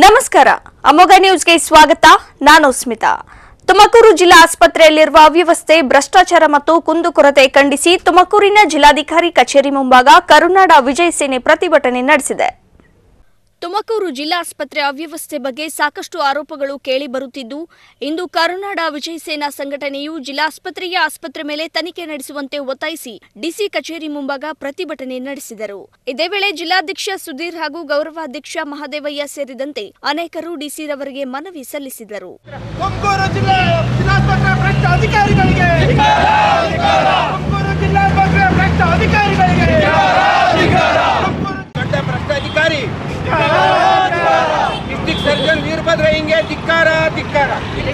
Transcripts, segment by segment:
ನಮಸ್ಕಾರ ಅಮೋಘ ನ್ಯೂಸ್ಗೆ ಸ್ವಾಗತ ನಾನು ಸ್ಮಿತಾ ತುಮಕೂರು ಜಿಲ್ಲಾ ಆಸ್ಪತ್ರೆಯಲ್ಲಿರುವ ಅವ್ಯವಸ್ಥೆ ಭ್ರಷ್ಟಾಚಾರ ಮತ್ತು ಕುಂದುಕೊರತೆ ಖಂಡಿಸಿ ತುಮಕೂರಿನ ಜಿಲ್ಲಾಧಿಕಾರಿ ಕಚೇರಿ ಮುಂಭಾಗ ಕರುನಾಡ ವಿಜಯ ಸೇನೆ ಪ್ರತಿಭಟನೆ ನಡೆಸಿದೆ ತುಮಕೂರು ಜಿಲ್ಲಾಸ್ಪತ್ರೆ ಅವ್ಯವಸ್ಥೆ ಬಗ್ಗೆ ಸಾಕಷ್ಟು ಆರೋಪಗಳು ಕೇಳಿ ಬರುತ್ತಿದ್ದು ಇಂದು ಕರುನಾಡ ವಿಜಯ ಸೇನಾ ಸಂಘಟನೆಯು ಜಿಲ್ಲಾಸ್ಪತ್ರೆಯ ಆಸ್ಪತ್ರೆ ಮೇಲೆ ತನಿಖೆ ನಡೆಸುವಂತೆ ಒತ್ತಾಯಿಸಿ ಡಿಸಿ ಕಚೇರಿ ಮುಂಭಾಗ ಪ್ರತಿಭಟನೆ ನಡೆಸಿದರು ಇದೇ ವೇಳೆ ಜಿಲ್ಲಾಧ್ಯಕ್ಷ ಸುಧೀರ್ ಹಾಗೂ ಗೌರವಾಧ್ಯಕ್ಷ ಮಹದೇವಯ್ಯ ಸೇರಿದಂತೆ ಅನೇಕರು ಡಿಸಿರವರಿಗೆ ಮನವಿ ಸಲ್ಲಿಸಿದರು ತುಮಕೂರು ಜಿಲ್ಲೆ ಜಿಲ್ಲಾಸ್ಪತ್ರೆ ಭ್ರಷ್ಟ ಅಧಿಕಾರಿಗಳಿಗೆ ತುಮಕೂರು ಜಿಲ್ಲಾಸ್ಪತ್ರೆ ಭ್ರಷ್ಟ ಅಧಿಕಾರಿಗಳಿಗೆ ತುಮಕೂರು ದೊಡ್ಡ ಭ್ರಷ್ಟ ಅಧಿಕಾರಿ ಡಿಸ್ಟಿಕ್ ಸರ್ಜನ್ ವೀರಭದ್ರ ಹಿಂಗೆ ಧಿಕ್ಕಾರ ಧಿಕ್ಕಾರ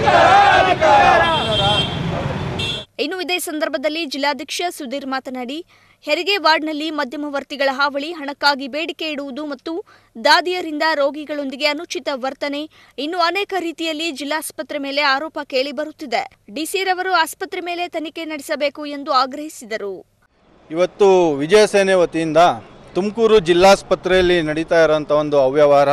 ಇನ್ನು ಇದೇ ಸಂದರ್ಭದಲ್ಲಿ ಜಿಲ್ಲಾಧ್ಯಕ್ಷ ಸುಧೀರ್ ಮಾತನಾಡಿ ಹೆರಿಗೆ ವಾರ್ಡ್ನಲ್ಲಿ ಮಧ್ಯಮವರ್ತಿಗಳ ಹಾವಳಿ ಹಣಕ್ಕಾಗಿ ಬೇಡಿಕೆ ಇಡುವುದು ಮತ್ತು ದಾದಿಯರಿಂದ ರೋಗಿಗಳೊಂದಿಗೆ ಅನುಚಿತ ವರ್ತನೆ ಇನ್ನು ಅನೇಕ ರೀತಿಯಲ್ಲಿ ಜಿಲ್ಲಾಸ್ಪತ್ರೆ ಮೇಲೆ ಆರೋಪ ಕೇಳಿಬರುತ್ತಿದೆ ಡಿಸಿರವರು ಆಸ್ಪತ್ರೆ ಮೇಲೆ ತನಿಖೆ ನಡೆಸಬೇಕು ಎಂದು ಆಗ್ರಹಿಸಿದರು ಇವತ್ತು ವಿಜಯ ಸೇನೆ ವತಿಯಿಂದ ತುಮಕೂರು ಜಿಲ್ಲಾಸ್ಪತ್ರೆಯಲ್ಲಿ ನಡೀತಾ ಇರೋಂಥ ಒಂದು ಅವ್ಯವಹಾರ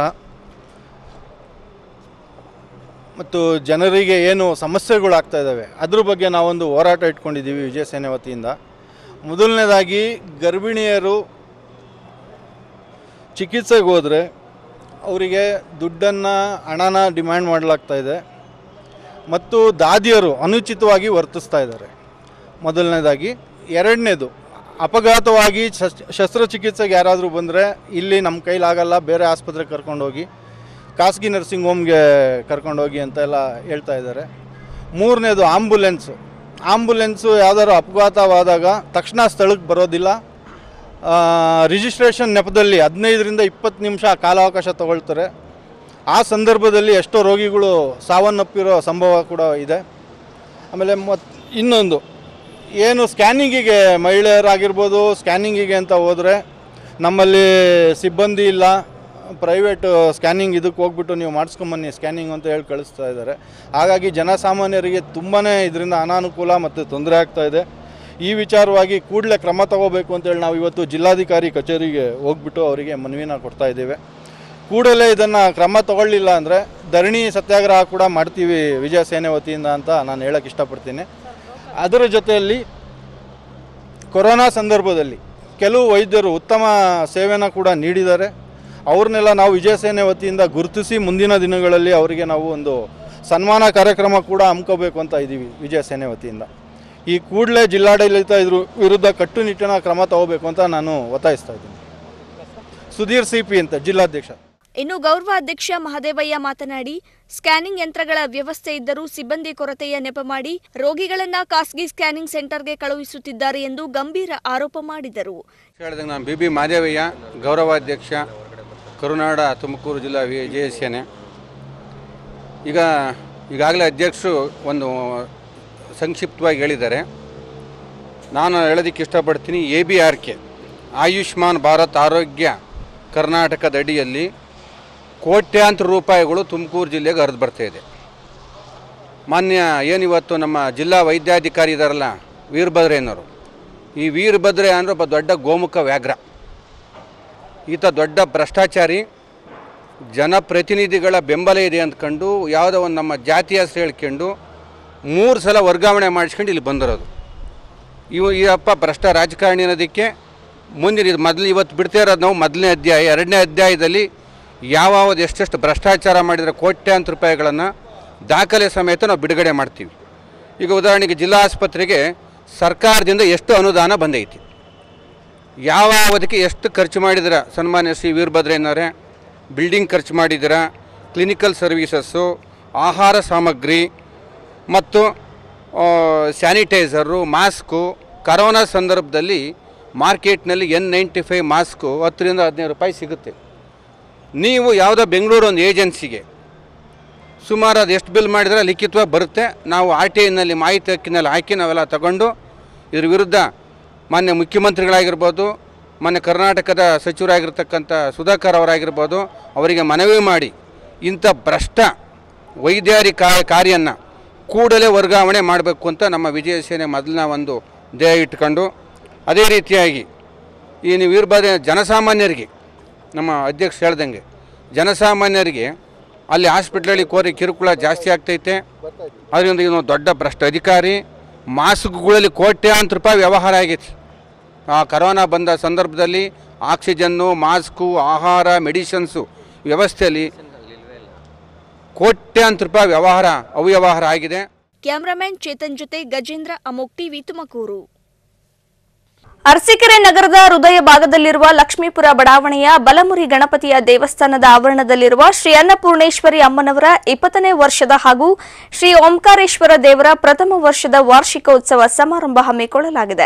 ಮತ್ತು ಜನರಿಗೆ ಏನು ಸಮಸ್ಯೆಗಳಾಗ್ತಾ ಇದ್ದಾವೆ ಅದ್ರ ಬಗ್ಗೆ ನಾವೊಂದು ಹೋರಾಟ ಇಟ್ಕೊಂಡಿದ್ದೀವಿ ವಿಜಯ ಸೇನೆ ವತಿಯಿಂದ ಮೊದಲನೇದಾಗಿ ಗರ್ಭಿಣಿಯರು ಚಿಕಿತ್ಸೆಗೆ ಹೋದರೆ ಅವರಿಗೆ ದುಡ್ಡನ್ನು ಹಣನ ಡಿಮ್ಯಾಂಡ್ ಮಾಡಲಾಗ್ತಾ ಇದೆ ಮತ್ತು ದಾದಿಯರು ಅನುಚಿತವಾಗಿ ವರ್ತಿಸ್ತಾ ಇದ್ದಾರೆ ಮೊದಲನೇದಾಗಿ ಎರಡನೇದು ಅಪಘಾತವಾಗಿ ಶಸ್- ಶಸ್ತ್ರಚಿಕಿತ್ಸೆಗೆ ಯಾರಾದರೂ ಬಂದರೆ ಇಲ್ಲಿ ನಮ್ಮ ಕೈಲಾಗಲ್ಲ ಬೇರೆ ಆಸ್ಪತ್ರೆಗೆ ಕರ್ಕೊಂಡೋಗಿ ಖಾಸಗಿ ನರ್ಸಿಂಗ್ ಹೋಮ್ಗೆ ಕರ್ಕೊಂಡೋಗಿ ಅಂತೆಲ್ಲ ಹೇಳ್ತಾ ಇದ್ದಾರೆ ಮೂರನೇದು ಆಂಬುಲೆನ್ಸು ಆಂಬುಲೆನ್ಸು ಯಾವ್ದಾದ್ರು ಅಪಘಾತವಾದಾಗ ತಕ್ಷಣ ಸ್ಥಳಕ್ಕೆ ಬರೋದಿಲ್ಲ ರಿಜಿಸ್ಟ್ರೇಷನ್ ನೆಪದಲ್ಲಿ ಹದಿನೈದರಿಂದ ಇಪ್ಪತ್ತು ನಿಮಿಷ ಕಾಲಾವಕಾಶ ತಗೊಳ್ತಾರೆ ಆ ಸಂದರ್ಭದಲ್ಲಿ ಎಷ್ಟೋ ರೋಗಿಗಳು ಸಾವನ್ನಪ್ಪಿರೋ ಸಂಭವ ಕೂಡ ಇದೆ ಆಮೇಲೆ ಮತ್ ಇನ್ನೊಂದು ಏನು ಸ್ಕ್ಯಾನಿಂಗಿಗೆ ಮಹಿಳೆಯರಾಗಿರ್ಬೋದು ಸ್ಕ್ಯಾನಿಂಗಿಗೆ ಅಂತ ಹೋದರೆ ನಮ್ಮಲ್ಲಿ ಸಿಬ್ಬಂದಿ ಇಲ್ಲ ಪ್ರೈವೇಟ್ ಸ್ಕ್ಯಾನಿಂಗ್ ಇದಕ್ಕೆ ಹೋಗ್ಬಿಟ್ಟು ನೀವು ಮಾಡಿಸ್ಕೊಂಬನ್ನಿ ಸ್ಕ್ಯಾನಿಂಗ್ ಅಂತ ಹೇಳಿ ಕಳಿಸ್ತಾ ಇದ್ದಾರೆ ಹಾಗಾಗಿ ಜನಸಾಮಾನ್ಯರಿಗೆ ತುಂಬಾ ಇದರಿಂದ ಅನಾನುಕೂಲ ಮತ್ತು ತೊಂದರೆ ಆಗ್ತಾ ಇದೆ ಈ ವಿಚಾರವಾಗಿ ಕೂಡಲೇ ಕ್ರಮ ತಗೋಬೇಕು ಅಂತೇಳಿ ನಾವು ಇವತ್ತು ಜಿಲ್ಲಾಧಿಕಾರಿ ಕಚೇರಿಗೆ ಹೋಗ್ಬಿಟ್ಟು ಅವರಿಗೆ ಮನವಿನ ಕೊಡ್ತಾ ಇದ್ದೇವೆ ಕೂಡಲೇ ಇದನ್ನು ಕ್ರಮ ತಗೊಳ್ಳಿಲ್ಲ ಅಂದರೆ ಧರಣಿ ಸತ್ಯಾಗ್ರಹ ಕೂಡ ಮಾಡ್ತೀವಿ ವಿಜಯ ಸೇನೆ ವತಿಯಿಂದ ಅಂತ ನಾನು ಹೇಳಕ್ಕೆ ಇಷ್ಟಪಡ್ತೀನಿ ಅದರ ಜೊತೆಯಲ್ಲಿ ಕೊರೋನಾ ಸಂದರ್ಭದಲ್ಲಿ ಕೆಲವು ವೈದ್ಯರು ಉತ್ತಮ ಸೇವೆನ ಕೂಡ ನೀಡಿದ್ದಾರೆ ಅವ್ರನ್ನೆಲ್ಲ ನಾವು ವಿಜಯ ಸೇನೆ ವತಿಯಿಂದ ಗುರುತಿಸಿ ಮುಂದಿನ ದಿನಗಳಲ್ಲಿ ಅವರಿಗೆ ನಾವು ಒಂದು ಸನ್ಮಾನ ಕಾರ್ಯಕ್ರಮ ಕೂಡ ಹಮ್ಕೋಬೇಕು ಅಂತ ಇದ್ದೀವಿ ವಿಜಯ ಸೇನೆ ವತಿಯಿಂದ ಈ ಕೂಡಲೇ ಜಿಲ್ಲಾಡಳಿತ ಇದ್ರ ವಿರುದ್ಧ ಕಟ್ಟುನಿಟ್ಟಿನ ಕ್ರಮ ತಗೋಬೇಕು ಅಂತ ನಾನು ಒತ್ತಾಯಿಸ್ತಾ ಇದ್ದೀನಿ ಸುಧೀರ್ ಸಿ ಪಿ ಅಂತ ಜಿಲ್ಲಾಧ್ಯಕ್ಷ ಇನ್ನು ಗೌರವಾಧ್ಯಕ್ಷ ಮಹದೇವಯ್ಯ ಮಾತನಾಡಿ ಸ್ಕ್ಯಾನಿಂಗ್ ಯಂತ್ರಗಳ ವ್ಯವಸ್ಥೆ ಇದ್ದರೂ ಸಿಬ್ಬಂದಿ ಕೊರತೆಯ ನೆಪ ಮಾಡಿ ರೋಗಿಗಳನ್ನ ಖಾಸಗಿ ಸ್ಕ್ಯಾನಿಂಗ್ ಸೆಂಟರ್ಗೆ ಕಳುಹಿಸುತ್ತಿದ್ದಾರೆ ಎಂದು ಗಂಭೀರ ಆರೋಪ ಮಾಡಿದರು ಹೇಳಿದಂಗೆ ನಾನು ಬಿ ಬಿ ಮಾದೇವಯ್ಯ ಗೌರವಾಧ್ಯಕ್ಷ ಕರುನಾಡ ತುಮಕೂರು ಜಿಲ್ಲಾ ವಿ ಜೆ ಎಸ್ ಸೇನೆ ಈಗ ಈಗಾಗಲೇ ಅಧ್ಯಕ್ಷರು ಒಂದು ಸಂಕ್ಷಿಪ್ತವಾಗಿ ಹೇಳಿದ್ದಾರೆ ನಾನು ಹೇಳೋದಕ್ಕೆ ಇಷ್ಟಪಡ್ತೀನಿ A B R K Ayushman Bharat Arogya ಕರ್ನಾಟಕದ ಅಡಿಯಲ್ಲಿ ಕೋಟ್ಯಾಂತರ ರೂಪಾಯಿಗಳು ತುಮಕೂರು ಜಿಲ್ಲೆಗೆ ಹರಿದು ಬರ್ತಾ ಇದೆ ಮಾನ್ಯ ಏನಿವತ್ತು ನಮ್ಮ ಜಿಲ್ಲಾ ವೈದ್ಯಾಧಿಕಾರಿ ಇದ್ದಾರಲ್ಲ ವೀರಭದ್ರಯ್ಯನವರು ಈ ವೀರಭದ್ರೆ ಅಂದರೆ ಒಬ್ಬ ದೊಡ್ಡ ಗೋಮುಖ ವ್ಯಾಘ್ರ ಈತ ದೊಡ್ಡ ಭ್ರಷ್ಟಾಚಾರಿ ಜನಪ್ರತಿನಿಧಿಗಳ ಬೆಂಬಲ ಇದೆ ಅಂದ್ಕೊಂಡು ಯಾವುದೋ ಒಂದು ನಮ್ಮ ಜಾತಿ ಹೆಸರು ಹೇಳ್ಕೊಂಡು ಮೂರು ಸಲ ವರ್ಗಾವಣೆ ಮಾಡಿಸ್ಕೊಂಡು ಇಲ್ಲಿ ಬಂದಿರೋದು ಇವು ಈ ಅಪ್ಪ ಭ್ರಷ್ಟ ರಾಜಕಾರಣಿ ಅನ್ನೋದಕ್ಕೆ ಮುಂದಿನ ಇದು ಮೊದಲು ಇವತ್ತು ಬಿಡ್ತಾ ಇರೋದು ನಾವು ಮೊದಲನೇ ಅಧ್ಯಾಯ ಎರಡನೇ ಅಧ್ಯಾಯದಲ್ಲಿ ಯಾವ್ಯಾವ್ದು ಎಷ್ಟೆಷ್ಟು ಭ್ರಷ್ಟಾಚಾರ ಮಾಡಿದರೆ ಕೋಟ್ಯಾಂತರ ರೂಪಾಯಿಗಳನ್ನು ದಾಖಲೆ ಸಮೇತ ನಾವು ಬಿಡುಗಡೆ ಮಾಡ್ತೀವಿ ಈಗ ಉದಾಹರಣೆಗೆ ಜಿಲ್ಲಾ ಆಸ್ಪತ್ರೆಗೆ ಸರ್ಕಾರದಿಂದ ಎಷ್ಟು ಅನುದಾನ ಬಂದೈತಿ ಯಾವ ಅವಧಿಗೆ ಎಷ್ಟು ಖರ್ಚು ಮಾಡಿದಿರ ಸನ್ಮಾನ್ಯ ಶ್ರೀ ವೀರಭದ್ರಯ್ಯನವರೇ ಬಿಲ್ಡಿಂಗ್ ಖರ್ಚು ಮಾಡಿದಿರ ಕ್ಲಿನಿಕಲ್ ಸರ್ವೀಸಸ್ಸು ಆಹಾರ ಸಾಮಗ್ರಿ ಮತ್ತು ಸ್ಯಾನಿಟೈಸರು ಮಾಸ್ಕು ಕರೋನಾ ಸಂದರ್ಭದಲ್ಲಿ ಮಾರ್ಕೆಟ್ನಲ್ಲಿ ಎನ್ ನೈಂಟಿ ಫೈವ್ ಮಾಸ್ಕು ಹತ್ತರಿಂದ ಹದಿನೈದು ರೂಪಾಯಿ ಸಿಗುತ್ತೆ ನೀವು ಯಾವುದೋ ಬೆಂಗಳೂರು ಒಂದು ಏಜೆನ್ಸಿಗೆ ಸುಮಾರು ಅದು ಎಷ್ಟು ಬಿಲ್ ಮಾಡಿದ್ರೆ ಲಿಖಿತವಾಗಿ ಬರುತ್ತೆ ನಾವು ಆರ್ ಟಿ ಐನಲ್ಲಿ ಮಾಹಿತಿ ಹಕ್ಕಿನಲ್ಲಿ ಹಾಕಿ ನಾವೆಲ್ಲ ತಗೊಂಡು ಇದ್ರ ವಿರುದ್ಧ ಮಾನ್ಯ ಮುಖ್ಯಮಂತ್ರಿಗಳಾಗಿರ್ಬೋದು ಮಾನ್ಯ ಕರ್ನಾಟಕದ ಸಚಿವರಾಗಿರ್ತಕ್ಕಂಥ ಸುಧಾಕರ್ ಅವರಾಗಿರ್ಬೋದು ಅವರಿಗೆ ಮನವಿ ಮಾಡಿ ಇಂಥ ಭ್ರಷ್ಟ ವೈದ್ಯಾರಿ ಕಾ ಕಾರ್ಯನ ಕೂಡಲೇ ವರ್ಗಾವಣೆ ಮಾಡಬೇಕು ಅಂತ ನಮ್ಮ ವಿಜಯ ಸೇನೆ ಮೊದಲನ ಒಂದು ಧ್ಯೇಯ ಇಟ್ಕೊಂಡು ಅದೇ ರೀತಿಯಾಗಿ ಈ ನೀವು ವೀರಭದ್ರ ಜನಸಾಮಾನ್ಯರಿಗೆ ನಮ್ಮ ಅಧ್ಯಕ್ಷ ಹೇಳ್ದಂಗೆ ಜನಸಾಮಾನ್ಯರಿಗೆ ಅಲ್ಲಿ ಹಾಸ್ಪಿಟ್ಲಲ್ಲಿ ಕೋರಿ ಕಿರುಕುಳ ಜಾಸ್ತಿ ಆಗ್ತೈತೆ ಅದರಿಂದ ಇವನು ದೊಡ್ಡ ಭ್ರಷ್ಟ ಅಧಿಕಾರಿ ಮಾಸ್ಕ್ಗಳಲ್ಲಿ ಕೋಟ್ಯಾಂತರ ರೂಪಾಯಿ ವ್ಯವಹಾರ ಆಗೈತಿ ಆ ಕರೋನಾ ಬಂದ ಸಂದರ್ಭದಲ್ಲಿ ಆಕ್ಸಿಜನ್ನು ಮಾಸ್ಕು ಆಹಾರ ಮೆಡಿಸಿನ್ಸು ವ್ಯವಸ್ಥೆಯಲ್ಲಿ ಕೋಟ್ಯಾಂತರ ರೂಪಾಯಿ ವ್ಯವಹಾರ ಅವ್ಯವಹಾರ ಆಗಿದೆ ಕ್ಯಾಮರಾಮ್ಯಾನ್ ಚೇತನ್ ಜೊತೆ ಗಜೇಂದ್ರ ಅಮೋಕ್ ಟಿವಿ ತುಮಕೂರು ಅರಸೀಕೆರೆ ನಗರದ ಹೃದಯ ಭಾಗದಲ್ಲಿರುವ ಲಕ್ಷ್ಮೀಪುರ ಬಡಾವಣೆಯ ಬಲಮುರಿ ಗಣಪತಿಯ ದೇವಸ್ಥಾನದ ಆವರಣದಲ್ಲಿರುವ ಶ್ರೀ ಅನ್ನಪೂರ್ಣೇಶ್ವರಿ ಅಮ್ಮನವರ ಇಪ್ಪತ್ತನೇ ವರ್ಷದ ಹಾಗೂ ಶ್ರೀ ಓಂಕಾರೇಶ್ವರ ದೇವರ ಪ್ರಥಮ ವರ್ಷದ ವಾರ್ಷಿಕೋತ್ಸವ ಸಮಾರಂಭ ಹಮ್ಮಿಕೊಳ್ಳಲಾಗಿದೆ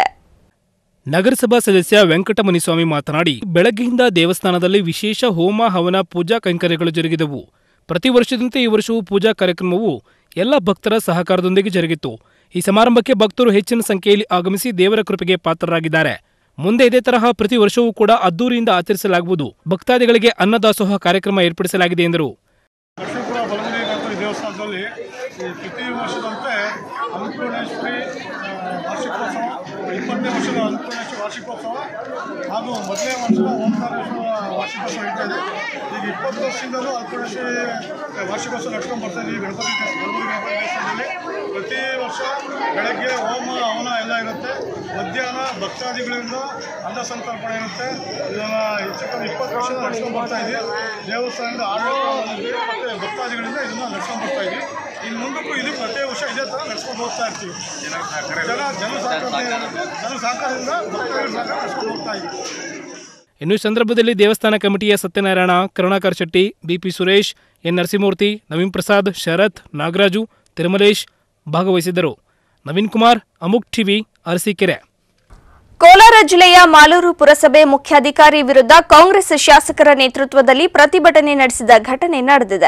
ನಗರಸಭಾ ಸದಸ್ಯ ವೆಂಕಟಮುನಿಸ್ವಾಮಿ ಮಾತನಾಡಿ ಬೆಳಗ್ಗೆಯಿಂದ ದೇವಸ್ಥಾನದಲ್ಲಿ ವಿಶೇಷ ಹೋಮ ಹವನ ಪೂಜಾ ಕೈಂಕರ್ಯಗಳು ಜರುಗಿದವು ಪ್ರತಿ ವರ್ಷದಂತೆ ಈ ವರ್ಷವೂ ಪೂಜಾ ಕಾರ್ಯಕ್ರಮವು ಎಲ್ಲ ಭಕ್ತರ ಸಹಕಾರದೊಂದಿಗೆ ಜರುಗಿತು ಈ ಸಮಾರಂಭಕ್ಕೆ ಭಕ್ತರು ಹೆಚ್ಚಿನ ಸಂಖ್ಯೆಯಲ್ಲಿ ಆಗಮಿಸಿ ದೇವರ ಕೃಪೆಗೆ ಪಾತ್ರರಾಗಿದ್ದಾರೆ ಮುಂದೆ ಇದೇ ತರಹ ಪ್ರತಿ ವರ್ಷವೂ ಕೂಡ ಅದ್ದೂರಿಯಿಂದ ಆಚರಿಸಲಾಗುವುದು ಭಕ್ತಾದಿಗಳಿಗೆ ಅನ್ನದಾಸೋಹ ಕಾರ್ಯಕ್ರಮ ಏರ್ಪಡಿಸಲಾಗಿದೆ ಎಂದರು ಲಕ್ಷ್ಮೀಪುರ ಬಲಮುರಿ ಗಣಪತಿ ದೇವಸ್ಥಾನದಲ್ಲಿ ಈ ಪ್ರತಿ ವರ್ಷದಂತೆ ಅನ್ನಪೂರ್ಣೇಶ್ವರಿ ಆ, ವಾರ್ಷಿಕೋತ್ಸವ ಇಪ್ಪತ್ತನೇ ವರ್ಷದ ಅನ್ನಪೂರ್ಣೇಶ್ವರಿ ವಾರ್ಷಿಕೋತ್ಸವ ಹಾಗೂ ಮೊದಲನೇ ವರ್ಷದ ಓಂಕಾರೇಶ್ವರ ವಾರ್ಷಿಕೋತ್ಸವ ನಡೀತಾ ಇದೆ ಈಗ ಇಪ್ಪತ್ತು ವರ್ಷದಿಂದಲೂ ಅನ್ನಪೂರ್ಣೇಶ್ವರಿ ವಾರ್ಷಿಕೋತ್ಸವ ನಡ್ಕೊಂಡು ಬರ್ತಾ ಇದ್ದೀವಿ ಗಣಪತಿ ದೇವಸ್ಥಾನ- ಬಲಮುರಿ ಗಣಪತಿ ದೇವಸ್ಥಾನದಲ್ಲಿ ಪ್ರತಿ ವರ್ಷ ಬೆಳಗ್ಗೆ ಹೋಮ ಹವನ ಎಲ್ಲ ಇರುತ್ತೆ ಮಧ್ಯಾಹ್ನ ಭಕ್ತಾದಿಗಳಿಂದ ಅನ್ನ ಸಂತರ್ಪಣೆ ಇರುತ್ತೆ ಇದನ್ನು ಹೆಚ್ಚು ಕಮ್ಮಿ ಇಪ್ಪತ್ತು ವರ್ಷ ನಡ್ಸ್ಕೊಂಡು ಬರ್ತಾ ಇದ್ದೀವಿ ದೇವಸ್ಥಾನದ ಆಡಳಿತ ಮತ್ತು ಭಕ್ತಾದಿಗಳಿಂದ ಇದನ್ನು ನಡ್ಸ್ಕೊಂಡು ಬರ್ತಾ ಇದ್ದೀವಿ ಇನ್ನು ಮುಂದಕ್ಕೂ ಇದು ಪ್ರತಿ ವರ್ಷ ಇದೇ ಥರ ನಡ್ಸ್ಕೊಂಡು ಹೋಗ್ತಾ ಇರ್ತೀವಿ ಜನ ಜನ ಸಹಕಾರ ಜನ ಸಹಕಾರದಿಂದ ಭಕ್ತಾದಿಗಳ ಸಹಕಾರ ನಡ್ಸ್ಕೊಂಡು ಹೋಗ್ತಾ ಇದ್ದೀವಿ ಇನ್ನು ಈ ಸಂದರ್ಭದಲ್ಲಿ ದೇವಸ್ಥಾನ ಕಮಿಟಿಯ ಸತ್ಯನಾರಾಯಣ ಕರುಣಾಕರ್ ಶೆಟ್ಟಿ ಬಿಪಿ ಸುರೇಶ್ ಎನ್ ನರಸಿಂಹಮೂರ್ತಿ ನವೀನ್ ಪ್ರಸಾದ್ ಶರತ್ ನಾಗರಾಜು ತಿರುಮಲೇಶ್ ಭಾಗವಹಿಸಿದ್ದರು ನವೀನ್ ಕುಮಾರ್ ಅಮುಕ್ ಟಿವಿ ಅರಸೀಕೆರೆ ಕೋಲಾರ ಜಿಲ್ಲೆಯ ಮಾಲೂರು ಪುರಸಭೆ ಮುಖ್ಯಾಧಿಕಾರಿ ವಿರುದ್ಧ ಕಾಂಗ್ರೆಸ್ ಶಾಸಕರ ನೇತೃತ್ವದಲ್ಲಿ ಪ್ರತಿಭಟನೆ ನಡೆಸಿದ ಘಟನೆ ನಡೆದಿದೆ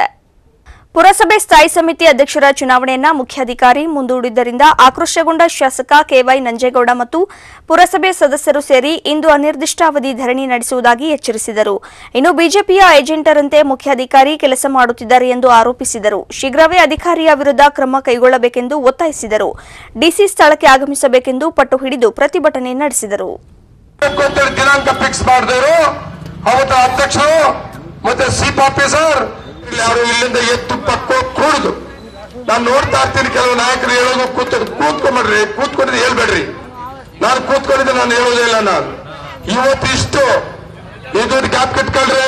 ಪುರಸಭೆ ಸ್ಥಾಯಿ ಸಮಿತಿ ಅಧ್ಯಕ್ಷರ ಚುನಾವಣೆಯನ್ನ ಮುಖ್ಯಾಧಿಕಾರಿ ಮುಂದೂಡಿದ್ದರಿಂದ ಆಕ್ರೋಶಗೊಂಡ ಶಾಸಕ ಕೆವೈ ನಂಜೇಗೌಡ ಮತ್ತು ಪುರಸಭೆ ಸದಸ್ಯರು ಸೇರಿ ಇಂದು ಅನಿರ್ದಿಷ್ಟಾವಧಿ ಧರಣಿ ನಡೆಸುವುದಾಗಿ ಎಚ್ಚರಿಸಿದರು ಇನ್ನು ಬಿಜೆಪಿಯ ಏಜೆಂಟರಂತೆ ಮುಖ್ಯಾಧಿಕಾರಿ ಕೆಲಸ ಮಾಡುತ್ತಿದ್ದಾರೆ ಎಂದು ಆರೋಪಿಸಿದರು ಶೀಘ್ರವೇ ಅಧಿಕಾರಿಯ ವಿರುದ್ಧ ಕ್ರಮ ಕೈಗೊಳ್ಳಬೇಕೆಂದು ಒತ್ತಾಯಿಸಿದರು ಡಿಸಿ ಸ್ಥಳಕ್ಕೆ ಆಗಮಿಸಬೇಕೆಂದು ಪಟ್ಟು ಹಿಡಿದು ಪ್ರತಿಭಟನೆ ನಡೆಸಿದರು ಅಂತೇಳಿ ದಿನಾಂಕ ಫಿಕ್ಸ್ ಮಾಡಿದವರು ಅವತ್ತ ಅಧ್ಯಕ್ಷರು ಮತ್ತೆ ಸೀಪ್ ಆಫೀಸರ್ ಇಲ್ಲಿ ಯಾರು ಇಲ್ಲಿಂದ ಎತ್ತು ಪಕ್ಕ ಕೂಡುದು ನಾನು ನೋಡ್ತಾ ಇರ್ತೀನಿ ಕೆಲವು ನಾಯಕರು ಹೇಳೋದು ಕೂತ್ ಕೂತ್ಕೊಂಡ್ಬಿಡ್ರಿ ಕೂತ್ಕೊಂಡಿದ್ದು ಹೇಳ್ಬೇಡ್ರಿ ನಾನು ಕೂತ್ಕೊಂಡಿದ್ದೆ ನಾನು ಹೇಳೋದೇ ಇಲ್ಲ ನಾನು ಇವತ್ತು ಇಷ್ಟು ಇದು ಗ್ಯಾಪ್ ಕಿಟ್ಕೊಳ್ರಿ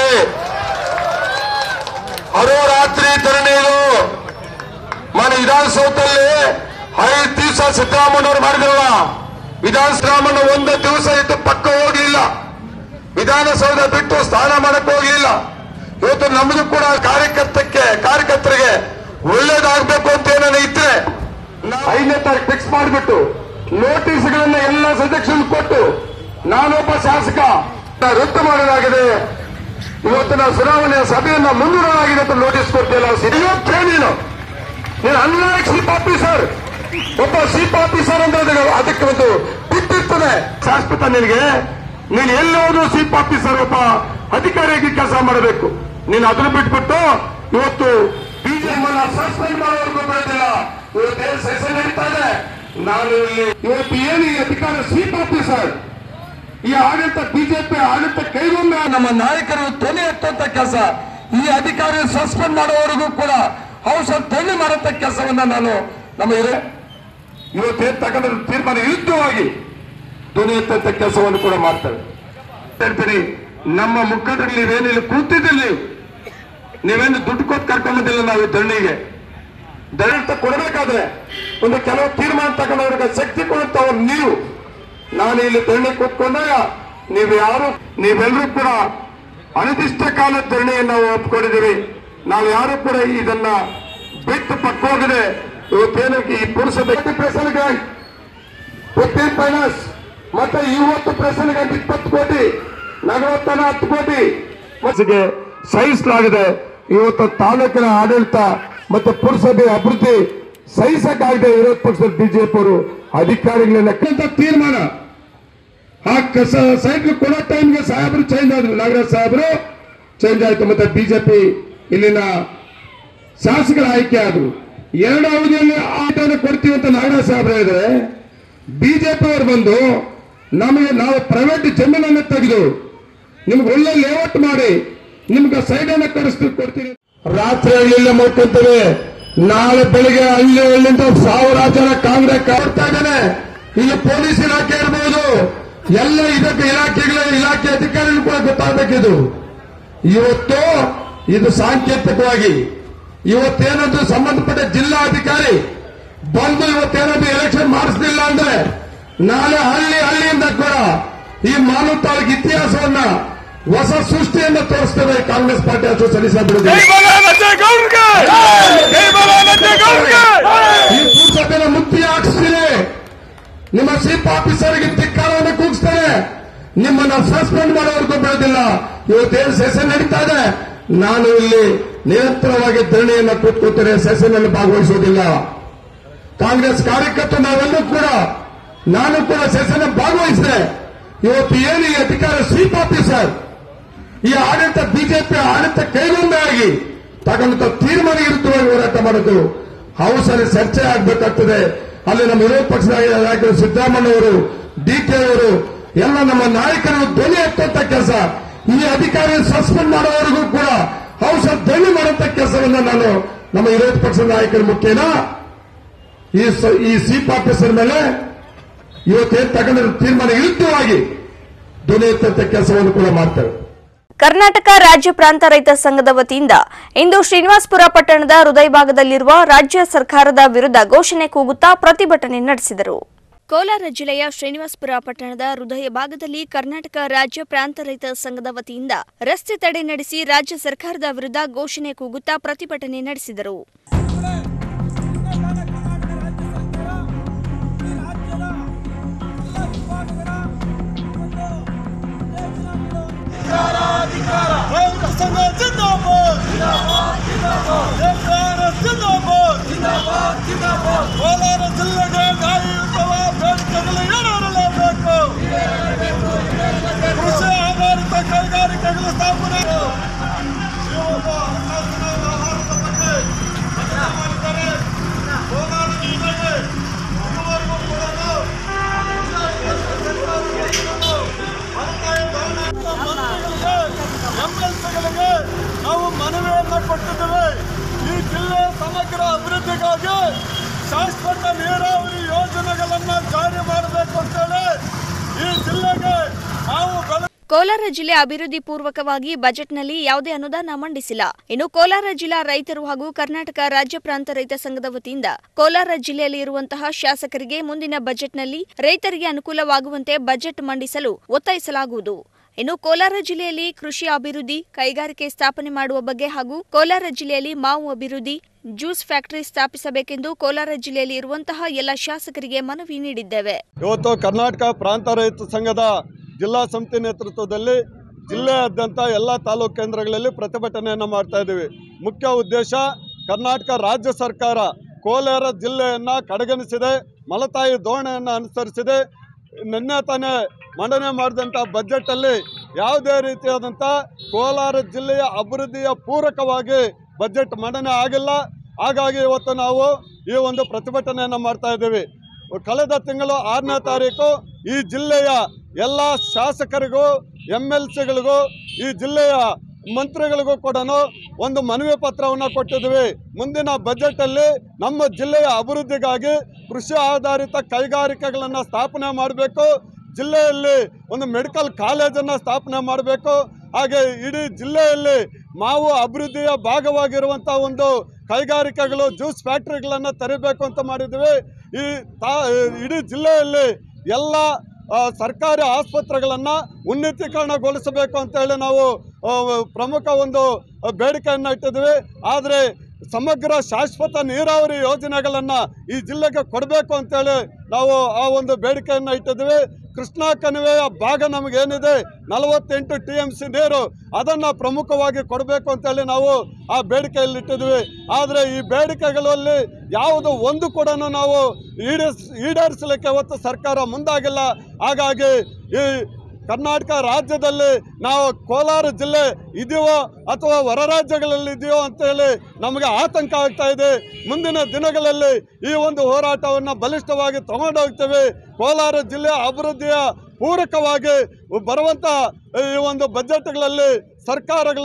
ಅಹೋರಾತ್ರಿ ಧರಣಿ ಇದು ಮನೆ ವಿಧಾನಸೌಧದಲ್ಲಿ ಐದು ದಿವಸ ಸಿದ್ದರಾಮಯ್ಯವರು ಮಾಡಿದ್ರಲ್ಲ ವಿಧಾನಸಭಾ ಒಂದು ದಿವಸ ಇದ್ದು ಪಕ್ಕ ಹೋಗ್ಲಿಲ್ಲ ವಿಧಾನಸೌಧ ಬಿಟ್ಟು ಸ್ನಾನ ಮಾಡಕ್ ಹೋಗ್ಲಿಲ್ಲ ಇವತ್ತು ನಮ್ಮದು ಕೂಡ ಕಾರ್ಯಕರ್ತಕ್ಕೆ ಕಾರ್ಯಕರ್ತರಿಗೆ ಒಳ್ಳೇದಾಗ್ಬೇಕು ಅಂತ ಏನಾನ ಇದ್ರೆ ನಾವು ಐದನೇ ತಾರೀಕು ಫಿಕ್ಸ್ ಮಾಡಿಬಿಟ್ಟು ನೋಟಿಸ್ಗಳನ್ನ ಎಲ್ಲ ಸದಸ್ಯರು ಕೊಟ್ಟು ನಾನೊಬ್ಬ ಶಾಸಕ ರದ್ದು ಮಾಡಲಾಗಿದೆ ಇವತ್ತಿನ ಚುನಾವಣೆಯ ಸಭೆಯನ್ನ ಮುಂದೂಡಲಾಗಿದೆ ಅಂತ ನೋಟಿಸ್ ಕೊಡ್ತಿಲ್ಲ ಇವತ್ತೇ ನೀನು ನೀನು ಅನ್ಲಾಯಕ್ ಚೀಫ್ ಆಫೀಸರ್ ಒಬ್ಬ ಚೀಫ್ ಆಫೀಸರ್ ಅಂತ ಅದಕ್ಕೆ- ಅದಕ್ಕೆ ಒಂದು ಬಿಟ್ಟಿರ್ತದೆ ಶಾಶ್ವತ ನಿನಗೆ ನೀನು ಎಲ್ಲಿ ಹೋದ್ರು ಚೀಫ್ ಆಫೀಸರ್ ಒಬ್ಬ ಅಧಿಕಾರಿಯಾಗಿ ಕೆಲಸ ಮಾಡಬೇಕು ನೀನು ಅದನ್ನು ಬಿಟ್ಬಿಟ್ಟು ಇವತ್ತು ಬಿಜೆಪಿ ಸಸ್ಪೆಂಡ್ ಮಾಡೋವರೆಗೂ ಬಿಡೋದಿಲ್ಲ ಇವತ್ತು ಏನು ಸೆಷನ್ ನಡೀತಾ ಇದೆ ನಾನು ಇಲ್ಲಿ ಇವತ್ತು ಏನು ಈ ಅಧಿಕಾರ ಚೀಫ್ ಆಫೀಸರ್ ಈ ಆಡಳಿತ ಬಿಜೆಪಿ ಆಡಳಿತ ಕೈಗೊಂಡ ನಮ್ಮ ನಾಯಕರು ಧ್ವನಿ ಎತ್ತಂತ ಕೆಲಸ ಈ ಅಧಿಕಾರಿ ಸಸ್ಪೆಂಡ್ ಮಾಡುವವರೆಗೂ ಕೂಡ ಔಷಧ ಧ್ವನಿ ಮಾಡಂತ ಕೆಲಸವನ್ನ ನಾನು ನಮ್ಮ ಇದೆ ಇವತ್ತೇನ್ ತಗೊಂಡ ತೀರ್ಮಾನ ವಿರುದ್ಧವಾಗಿ ಧ್ವನಿ ಎತ್ತಂತ ಕೆಲಸವನ್ನು ಕೂಡ ಮಾಡ್ತೇವೆ ಹೇಳ್ತೀನಿ ನಮ್ಮ ಮುಖಂಡರಲ್ಲಿ ನೀವೇನಿಲ್ಲ ಕೂತಿದ್ದಿಲ್ಲ ನೀವು ನೀವೇನು ದುಡ್ಡು ಕೊಟ್ಟು ಕರ್ಕೊಂಬಂದಿಲ್ಲ ನಾವು ಈ ಧರಣಿಗೆ ಧರಣಿ ಕೊಡಬೇಕಾದ್ರೆ ಒಂದು ಕೆಲವು ತೀರ್ಮಾನ ತಗೊಂಡವ್ರಿಗೆ ಶಕ್ತಿ ಕೊಡುತ್ತವ್ರು ನೀವು ನಾನು ಇಲ್ಲಿ ಧರಣಿ ಕೂತ್ಕೊಂಡಾಗ ನೀವು ಯಾರು ನೀವೆಲ್ಲರೂ ಕೂಡ ಅನಿರ್ದಿಷ್ಟ ಕಾಲ ಧರಣಿಯನ್ನು ನಾವು ಒಪ್ಕೊಂಡಿದ್ದೀವಿ ನಾವು ಯಾರು ಕೂಡ ಇದನ್ನ ಬಿಟ್ಟು ಪಕ್ಕ ಹೋಗದೆ ಇವತ್ತೇನು ಈ ಪುರುಷದ ಪ್ರೆಸನ್ಗಾಗಿ ಫಿಫ್ಟೀನ್ ಫೈನಾನ್ಸ್ ಮತ್ತೆ ಇವತ್ತು ಪ್ರೆಸನ್ಗಾಗಿ ಇಪ್ಪತ್ತು ಕೋಟಿ ನಲವತ್ತನ ಹತ್ತು ಕೋಟಿ ಮಸಿಗೆ ಸಹಿಸಲಾಗಿದೆ ಇವತ್ತು ತಾಲೂಕಿನ ಆಡಳಿತ ಮತ್ತೆ ಪುರಸಭೆ ಅಭಿವೃದ್ಧಿ ಸಹಿಸಕ್ಕಾಗದೆ ವಿರೋಧ ಪಕ್ಷದ ಬಿಜೆಪಿ ಅವರು ಅಧಿಕಾರಿಗಳನ್ನ ಕಂತ ತೀರ್ಮಾನ ಆ ಕಸ ಸೈಕಲ್ ಕೊಡೋ ಟೈಮ್ಗೆ ಸಾಹೇಬರು ಚೇಂಜ್ ಆದ್ರು ನಾಗರಾಜ್ ಸಾಹೇಬರು ಚೇಂಜ್ ಆಯ್ತು ಮತ್ತೆ ಬಿಜೆಪಿ ಇಲ್ಲಿನ ಶಾಸಕರ ಆಯ್ಕೆ ಆದ್ರು ಎರಡು ಅವಧಿಯಲ್ಲಿ ಆಟವನ್ನು ಕೊಡ್ತೀವಿ ಅಂತ ನಾಗರಾಜ್ ಸಾಹೇಬ್ರು ಹೇಳಿದ್ರೆ ಬಿಜೆಪಿ ಅವರು ಬಂದು ನಮಗೆ ನಾವು ಪ್ರೈವೇಟ್ ಜಮೀನನ್ನು ತೆಗೆದು ನಿಮ್ಗೆ ಒಳ್ಳೆ ಲೇಔಟ್ ಮಾಡಿ ನಿಮ್ಗೆ ಸೈಡ್ ಅನ್ನು ಕರೆಸ್ತು ಕೊಡ್ತೀನಿ ರಾತ್ರಿ ಹಳ್ಳಿಯಲ್ಲೇ ಮಲ್ಕೊಂತೇವೆ ನಾಳೆ ಬೆಳಿಗ್ಗೆ ಹಳ್ಳಿ ಹಳ್ಳಿಯಿಂದ ಸಾವಿರಾರು ಜನ ಕಾಂಗ್ರೆಸ್ ಕಾಡ್ತಾ ಇದ್ದಾನೆ ಇಲ್ಲಿ ಪೊಲೀಸ್ ಇಲಾಖೆ ಇರಬಹುದು ಎಲ್ಲ ಇದಕ್ಕೆ ಇಲಾಖೆಗಳ ಇಲಾಖೆ ಅಧಿಕಾರಿಗಳು ಕೂಡ ಗೊತ್ತಾಗಬೇಕಿದು ಇವತ್ತು ಇದು ಸಾಂಕೇತಿಕವಾಗಿ ಇವತ್ತೇನಾದ್ರೂ ಸಂಬಂಧಪಟ್ಟ ಜಿಲ್ಲಾಧಿಕಾರಿ ಬಂದು ಇವತ್ತೇನಾದ್ರೂ ಎಲೆಕ್ಷನ್ ಮಾಡಿಸ್ಲಿಲ್ಲ ಅಂದ್ರೆ ನಾಳೆ ಹಳ್ಳಿ ಹಳ್ಳಿಯಿಂದ ಕೂಡ ಈ ಮಾನವ ತಾಲೂಕು ಇತಿಹಾಸವನ್ನ ಹೊಸ ಸೃಷ್ಟಿಯನ್ನ ತೋರಿಸ್ತೇವೆ ಕಾಂಗ್ರೆಸ್ ಪಾರ್ಟಿ ಅಷ್ಟು ಸಲ್ಲಿಸಬಿಡುತ್ತೆ ಈ ಪುಸ್ತಕದ ಮುಕ್ತಿ ಹಾಕಿಸ್ತೀನಿ ನಿಮ್ಮ ಚೀಫ್ ಆಫೀಸರ್ಗೆ ಧಿಕ್ಕಾರವನ್ನು ಕೂಗಿಸ್ತೇನೆ ನಿಮ್ಮನ್ನ ಸಸ್ಪೆಂಡ್ ಮಾಡೋವರೆಗೂ ಬಿಡೋದಿಲ್ಲ ಇವತ್ತೇನು ಸೆಷನ್ ನಡೀತಾ ಇದೆ ನಾನು ಇಲ್ಲಿ ನಿರಂತರವಾಗಿ ಧರಣಿಯನ್ನ ಕೂತ್ಕೋತೇನೆ ಸೆಷನ್ ಅಲ್ಲಿ ಭಾಗವಹಿಸುವುದಿಲ್ಲ ಕಾಂಗ್ರೆಸ್ ಕಾರ್ಯಕರ್ತರು ನಾವೆಲ್ಲರೂ ಕೂಡ ನಾನು ಕೂಡ ಸೆಷನ್ ಭಾಗವಹಿಸಿದೆ ಇವತ್ತು ಏನು ಈ ಅಧಿಕಾರ ಚೀಫ್ ಆಫೀಸರ್ ಈ ಆಡಳಿತ ಬಿಜೆಪಿ ಆಡಳಿತ ಕೈಗೊಂದಾಗಿ ತಗೊಂಡ ತೀರ್ಮಾನ ವಿರುದ್ಧವಾಗಿ ಹೋರಾಟ ಮಾಡೋದು ಹೌಸಲ್ಲಿ ಚರ್ಚೆ ಆಗಬೇಕಾಗ್ತದೆ ಅಲ್ಲಿ ನಮ್ಮ ವಿರೋಧ ಪಕ್ಷದ ನಾಯಕರು ಸಿದ್ದರಾಮಯ್ಯ ಡಿ ಕೆ ಅವರು ಎಲ್ಲ ನಮ್ಮ ನಾಯಕರು ಧ್ವನಿ ಎತ್ತುವಂತ ಕೆಲಸ ಈ ಅಧಿಕಾರಿ ಸಸ್ಪೆಂಡ್ ಮಾಡುವವರೆಗೂ ಕೂಡ ಹೌಸ ಧ್ವನಿ ಮಾಡುವಂತ ಕೆಲಸವನ್ನ ನಾನು ನಮ್ಮ ವಿರೋಧ ಪಕ್ಷದ ನಾಯಕರ ಮುಖ್ಯನ ಈ ಸ- ಈ ಚೀಫ್ ಆಫೀಸರ್ ಮೇಲೆ ಇವತ್ತೇನು ತಗೊಂಡಿರೋ ತೀರ್ಮಾನ ವಿರುದ್ಧವಾಗಿ ಧ್ವನಿ ಎತ್ತುವಂತ ಕೆಲಸವನ್ನು ಕೂಡ ಮಾಡ್ತಾರೆ ಕರ್ನಾಟಕ ರಾಜ್ಯ ಪ್ರಾಂತ ರೈತ ಸಂಘದ ವತಿಯಿಂದ ಇಂದು ಶ್ರೀನಿವಾಸಪುರ ಪಟ್ಟಣದ ಹೃದಯ ಭಾಗದಲ್ಲಿರುವ ರಾಜ್ಯ ಸರ್ಕಾರದ ವಿರುದ್ಧ ಘೋಷಣೆ ಕೂಗುತ್ತಾ ಪ್ರತಿಭಟನೆ ನಡೆಸಿದರು ಕೋಲಾರ ಜಿಲ್ಲೆಯ ಶ್ರೀನಿವಾಸಪುರ ಪಟ್ಟಣದ ಹೃದಯ ಭಾಗದಲ್ಲಿ ಕರ್ನಾಟಕ ರಾಜ್ಯ ಪ್ರಾಂತ ರೈತ ಸಂಘದ ವತಿಯಿಂದ ರಸ್ತೆ ತಡೆ ನಡೆಸಿ ರಾಜ್ಯ ಸರ್ಕಾರದ ವಿರುದ್ಧ ಘೋಷಣೆ ಕೂಗುತ್ತಾ ಪ್ರತಿಭಟನೆ ನಡೆಸಿದರು ರೈತ ಸಂಘ ಜಿಂದಾಬಾದ್ ಸರ್ಕಾರ ಜಿಂದಾಬಾದ್ ಕೋಲಾರ ಜಿಲ್ಲೆಗೆ ನ್ಯಾಯಯುತವ ಬೇಡಿಕೆಗಳು ಈಡೇರಲೇಬೇಕು ಕೃಷಿ ಆಧಾರಿತ ಕೈಗಾರಿಕೆಗಳ ಸ್ಥಾಪನೆ ಶಿವಮೊಗ್ಗ ಹಣಕಾಸಿನ ವ್ಯವಹಾರದ ಬಗ್ಗೆ ಮನವಿ ಮಾಡಿದ್ದಾರೆ ಕೋಲಾರ ಜಿಲ್ಲೆಗೆ ಇದುವರೆಗೂ ಕೂಡ ಎಂಎಲ್ಸಿಗಳಿಗೆ ನಾವು ಮನವಿಯನ್ನ ಕೊಟ್ಟಿದ್ದೇವೆ ಈ ಜಿಲ್ಲೆ ಸಮಗ್ರ ಅಭಿವೃದ್ಧಿಗಾಗಿ ಶಾಶ್ವತ ನೀರಾವರಿ ಯೋಜನೆಗಳನ್ನ ಜಾರಿ ಮಾಡಬೇಕು ಅಂತೇಳಿ ಈ ಜಿಲ್ಲೆಗೆ ನಾವು ಬೆಳೆ ಕೋಲಾರ ಜಿಲ್ಲೆ ಅಭಿವೃದ್ಧಿ ಪೂರ್ವಕವಾಗಿ ಬಜೆಟ್ನಲ್ಲಿ ಯಾವುದೇ ಅನುದಾನ ಮಂಡಿಸಿಲ್ಲ ಇನ್ನು ಕೋಲಾರ ಜಿಲ್ಲಾ ರೈತರು ಹಾಗೂ ಕರ್ನಾಟಕ ರಾಜ್ಯ ಪ್ರಾಂತ ರೈತ ಸಂಘದ ವತಿಯಿಂದ ಕೋಲಾರ ಜಿಲ್ಲೆಯಲ್ಲಿ ಇರುವಂತಹ ಶಾಸಕರಿಗೆ ಮುಂದಿನ ಬಜೆಟ್ನಲ್ಲಿ ರೈತರಿಗೆ ಅನುಕೂಲವಾಗುವಂತೆ ಬಜೆಟ್ ಮಂಡಿಸಲು ಒತ್ತಾಯಿಸಲಾಗುವುದು ಇನ್ನು ಕೋಲಾರ ಜಿಲ್ಲೆಯಲ್ಲಿ ಕೃಷಿ ಅಭಿವೃದ್ಧಿ ಕೈಗಾರಿಕೆ ಸ್ಥಾಪನೆ ಮಾಡುವ ಬಗ್ಗೆ ಹಾಗೂ ಕೋಲಾರ ಜಿಲ್ಲೆಯಲ್ಲಿ ಮಾವು ಅಭಿವೃದ್ಧಿ ಜ್ಯೂಸ್ ಫ್ಯಾಕ್ಟರಿ ಸ್ಥಾಪಿಸಬೇಕೆಂದು ಕೋಲಾರ ಜಿಲ್ಲೆಯಲ್ಲಿ ಇರುವಂತಹ ಎಲ್ಲ ಶಾಸಕರಿಗೆ ಮನವಿ ನೀಡಿದ್ದೇವೆ ಇವತ್ತು ಕರ್ನಾಟಕ ಪ್ರಾಂತ ರೈತ ಸಂಘದ ಜಿಲ್ಲಾ ಸಮಿತಿ ನೇತೃತ್ವದಲ್ಲಿ ಜಿಲ್ಲೆಯಾದ್ಯಂತ ಎಲ್ಲ ತಾಲೂಕು ಕೇಂದ್ರಗಳಲ್ಲಿ ಪ್ರತಿಭಟನೆಯನ್ನು ಮಾಡ್ತಾ ಇದ್ದೀವಿ ಮುಖ್ಯ ಉದ್ದೇಶ ಕರ್ನಾಟಕ ರಾಜ್ಯ ಸರ್ಕಾರ ಕೋಲಾರ ಜಿಲ್ಲೆಯನ್ನು ಕಡೆಗಣಿಸಿದೆ ಮಲತಾಯಿ ಧೋರಣೆಯನ್ನು ಅನುಸರಿಸಿದೆ ನಿನ್ನೆ ತಾನೇ ಮಂಡನೆ ಮಾಡಿದಂಥ ಬಜೆಟಲ್ಲಿ ಯಾವುದೇ ರೀತಿಯಾದಂಥ ಕೋಲಾರ ಜಿಲ್ಲೆಯ ಅಭಿವೃದ್ಧಿಯ ಪೂರಕವಾಗಿ ಬಜೆಟ್ ಮಂಡನೆ ಆಗಿಲ್ಲ ಹಾಗಾಗಿ ಇವತ್ತು ನಾವು ಈ ಒಂದು ಪ್ರತಿಭಟನೆಯನ್ನು ಮಾಡ್ತಾ ಇದ್ದೀವಿ ಕಳೆದ ತಿಂಗಳು ಆರನೇ ತಾರೀಕು ಈ ಜಿಲ್ಲೆಯ ಎಲ್ಲ ಶಾಸಕರಿಗೂ ಎಮ್ ಎಲ್ ಸಿಗಳಿಗೂ ಈ ಜಿಲ್ಲೆಯ ಮಂತ್ರಿಗಳಿಗೂ ಕೂಡ ಒಂದು ಮನವಿ ಪತ್ರವನ್ನು ಕೊಟ್ಟಿದ್ವಿ ಮುಂದಿನ ಬಜೆಟಲ್ಲಿ ನಮ್ಮ ಜಿಲ್ಲೆಯ ಅಭಿವೃದ್ಧಿಗಾಗಿ ಕೃಷಿ ಆಧಾರಿತ ಕೈಗಾರಿಕೆಗಳನ್ನು ಸ್ಥಾಪನೆ ಮಾಡಬೇಕು ಜಿಲ್ಲೆಯಲ್ಲಿ ಒಂದು ಮೆಡಿಕಲ್ ಕಾಲೇಜನ್ನು ಸ್ಥಾಪನೆ ಮಾಡಬೇಕು ಹಾಗೆ ಇಡೀ ಜಿಲ್ಲೆಯಲ್ಲಿ ಮಾವು ಅಭಿವೃದ್ಧಿಯ ಭಾಗವಾಗಿರುವಂಥ ಒಂದು ಕೈಗಾರಿಕೆಗಳು ಜ್ಯೂಸ್ ಫ್ಯಾಕ್ಟ್ರಿಗಳನ್ನು ತೆರಿಬೇಕು ಅಂತ ಮಾಡಿದ್ವಿ ಈ ತಾ ಇಡೀ ಜಿಲ್ಲೆಯಲ್ಲಿ ಎಲ್ಲ ಆ, ಸರ್ಕಾರಿ ಆಸ್ಪತ್ರೆಗಳನ್ನು ಉನ್ನತೀಕರಣಗೊಳಿಸಬೇಕು ಅಂತೇಳಿ ನಾವು ಆ, ಪ್ರಮುಖ ಒಂದು ಬೇಡಿಕೆಯನ್ನು ಇಟ್ಟಿದ್ವಿ ಆದರೆ ಸಮಗ್ರ ಶಾಶ್ವತ ನೀರಾವರಿ ಯೋಜನೆಗಳನ್ನು ಈ ಜಿಲ್ಲೆಗೆ ಕೊಡಬೇಕು ಅಂತೇಳಿ ನಾವು ಆ ಒಂದು ಬೇಡಿಕೆಯನ್ನು ಇಟ್ಟಿದ್ವಿ ಕೃಷ್ಣಾ ಕಣಿವೆಯ ಭಾಗ ನಮಗೇನಿದೆ ನಲವತ್ತೆಂಟು ಟಿ ಎಮ್ ಸಿ ನೀರು ಅದನ್ನು ಪ್ರಮುಖವಾಗಿ ಕೊಡಬೇಕು ಅಂತೇಳಿ ನಾವು ಆ ಬೇಡಿಕೆಯಲ್ಲಿ ಇಟ್ಟಿದ್ವಿ ಆದರೆ ಈ ಬೇಡಿಕೆಗಳಲ್ಲಿ ಯಾವುದು ಒಂದು ಕೂಡ ನಾವು ಈಡೇರಿಸ್ ಈಡೇರಿಸಲಿಕ್ಕೆ ಇವತ್ತು ಸರ್ಕಾರ ಮುಂದಾಗಿಲ್ಲ ಹಾಗಾಗಿ ಈ ಕರ್ನಾಟಕ ರಾಜ್ಯದಲ್ಲಿ ನಾವು ಕೋಲಾರ ಜಿಲ್ಲೆ ಇದೆಯೋ ಅಥವಾ ಹೊರ ರಾಜ್ಯಗಳಲ್ಲಿ ಇದೆಯೋ ಅಂತೇಳಿ ನಮಗೆ ಆತಂಕ ಆಗ್ತಾ ಇದೆ ಮುಂದಿನ ದಿನಗಳಲ್ಲಿ ಈ ಒಂದು ಹೋರಾಟವನ್ನು ಬಲಿಷ್ಠವಾಗಿ ತಗೊಂಡೋಗ್ತೇವೆ ಕೋಲಾರ ಜಿಲ್ಲೆಯ ಅಭಿವೃದ್ಧಿಯ ಪೂರಕವಾಗಿ ಬರುವಂಥ ಈ ಒಂದು ಬಜೆಟ್ಗಳಲ್ಲಿ ಸರ್ಕಾರಗಳು